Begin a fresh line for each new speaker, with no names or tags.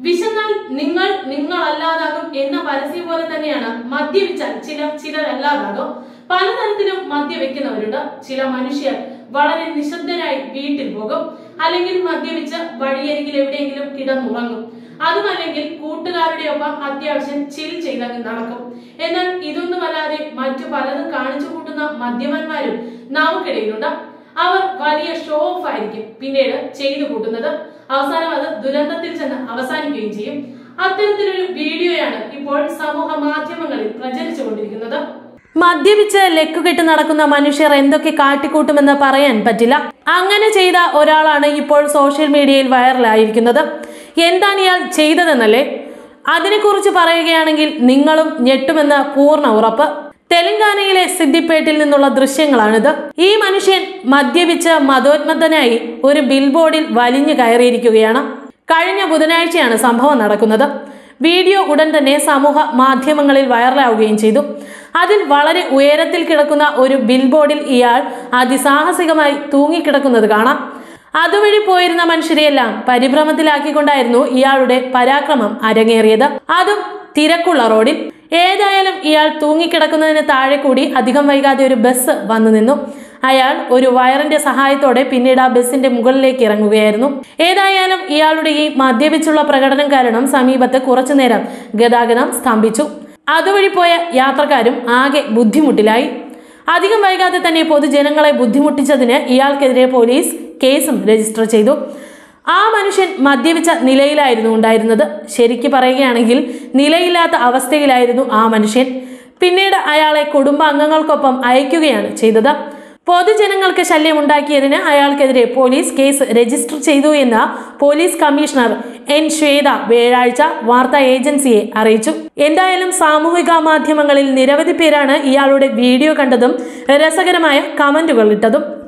വിശന്നാൽ നിങ്ങൾ നിങ്ങളല്ലാതാകും എന്ന പരസ്യം പോലെ തന്നെയാണ് മദ്യപിച്ചാൽ ചില ചിലരല്ലാതാകും പലതരത്തിലും മദ്യവെക്കുന്നവരുണ്ട് ചില മനുഷ്യർ വളരെ നിശബ്ദരായി വീട്ടിൽ പോകും അല്ലെങ്കിൽ മദ്യപിച്ച് വഴിയരികിൽ എവിടെയെങ്കിലും കിടന്നുറങ്ങും അതുമല്ലെങ്കിൽ കൂട്ടുകാരുടെ ഒപ്പം അത്യാവശ്യം ചിൽ ചെയ്തങ്ങ് നടക്കും എന്നാൽ ഇതൊന്നുമല്ലാതെ മറ്റു പലതും കാണിച്ചു കൂട്ടുന്ന മദ്യപന്മാരും നമുക്കിടയിലുണ്ട് അവർ വലിയ ഷോ ഓഫ് ആയിരിക്കും പിന്നീട് ചെയ്തു കൂട്ടുന്നത് അവസാനം അത് ദുരന്തത്തിൽ ചെന്ന് അവസാനിക്കുകയും ചെയ്യും അത്തരത്തിലൊരു വീഡിയോയാണ് ഇപ്പോൾ സമൂഹ മാധ്യമങ്ങളിൽ പ്രചരിച്ചുകൊണ്ടിരിക്കുന്നത് മദ്യപിച്ച് ലെക്കുകെട്ട് നടക്കുന്ന മനുഷ്യർ എന്തൊക്കെ കാട്ടിക്കൂട്ടുമെന്ന് പറയാൻ പറ്റില്ല അങ്ങനെ ചെയ്ത ഒരാളാണ് ഇപ്പോൾ സോഷ്യൽ മീഡിയയിൽ വൈറലായിരിക്കുന്നത് എന്താണ് ഇയാൾ ചെയ്തതെന്നല്ലേ അതിനെക്കുറിച്ച് പറയുകയാണെങ്കിൽ നിങ്ങളും ഞെട്ടുമെന്ന് പൂർണ്ണ ഉറപ്പ് തെലങ്കാനയിലെ സിദ്ദിപ്പേട്ടിൽ നിന്നുള്ള ദൃശ്യങ്ങളാണിത് ഈ മനുഷ്യൻ മദ്യപിച്ച് മതോന്മത്തനായി ഒരു ബിൽ ബോർഡിൽ വലിഞ്ഞു കയറിയിരിക്കുകയാണ് കഴിഞ്ഞ ബുധനാഴ്ചയാണ് സംഭവം നടക്കുന്നത് വീഡിയോ ഉടൻ തന്നെ സമൂഹ മാധ്യമങ്ങളിൽ വൈറലാവുകയും ചെയ്തു അതിൽ വളരെ ഉയരത്തിൽ കിടക്കുന്ന ഒരു ബിൽ ബോർഡിൽ ഇയാൾ അതിസാഹസികമായി തൂങ്ങിക്കിടക്കുന്നത് കാണാം അതുവഴി പോയിരുന്ന മനുഷ്യരെയെല്ലാം പരിഭ്രമത്തിലാക്കിക്കൊണ്ടായിരുന്നു ഇയാളുടെ പരാക്രമം അരങ്ങേറിയത് അതും തിരക്കുള്ള റോഡിൽ ഏതായാലും ഇയാൾ തൂങ്ങിക്കിടക്കുന്നതിന് താഴെ കൂടി അധികം വൈകാതെ ഒരു ബസ് വന്നു നിന്നു അയാൾ ഒരു വയറിന്റെ സഹായത്തോടെ പിന്നീട് ആ ബസിന്റെ മുകളിലേക്ക് ഇറങ്ങുകയായിരുന്നു ഏതായാലും ഇയാളുടെ ഈ മദ്യപിച്ചുള്ള പ്രകടനം കാരണം സമീപത്ത് കുറച്ചുനേരം ഗതാഗതം സ്തംഭിച്ചു അതുവഴി പോയ യാത്രക്കാരും ആകെ ബുദ്ധിമുട്ടിലായി അധികം വൈകാതെ തന്നെ പൊതുജനങ്ങളെ ബുദ്ധിമുട്ടിച്ചതിന് ഇയാൾക്കെതിരെ പോലീസ് കേസും രജിസ്റ്റർ ചെയ്തു ആ മനുഷ്യൻ മദ്യപിച്ച നിലയിലായിരുന്നു ഉണ്ടായിരുന്നത് ശരിക്ക് പറയുകയാണെങ്കിൽ നിലയില്ലാത്ത അവസ്ഥയിലായിരുന്നു ആ മനുഷ്യൻ പിന്നീട് അയാളെ കുടുംബാംഗങ്ങൾക്കൊപ്പം അയക്കുകയാണ് ചെയ്തത് പൊതുജനങ്ങൾക്ക് ശല്യമുണ്ടാക്കിയതിന് അയാൾക്കെതിരെ പോലീസ് കേസ് രജിസ്റ്റർ ചെയ്തു എന്ന് പോലീസ് കമ്മീഷണർ എൻ ശ്വേത വ്യാഴാഴ്ച വാർത്താ ഏജൻസിയെ അറിയിച്ചു എന്തായാലും സാമൂഹിക മാധ്യമങ്ങളിൽ നിരവധി പേരാണ് ഇയാളുടെ വീഡിയോ കണ്ടതും രസകരമായ കമന്റുകൾ ഇട്ടതും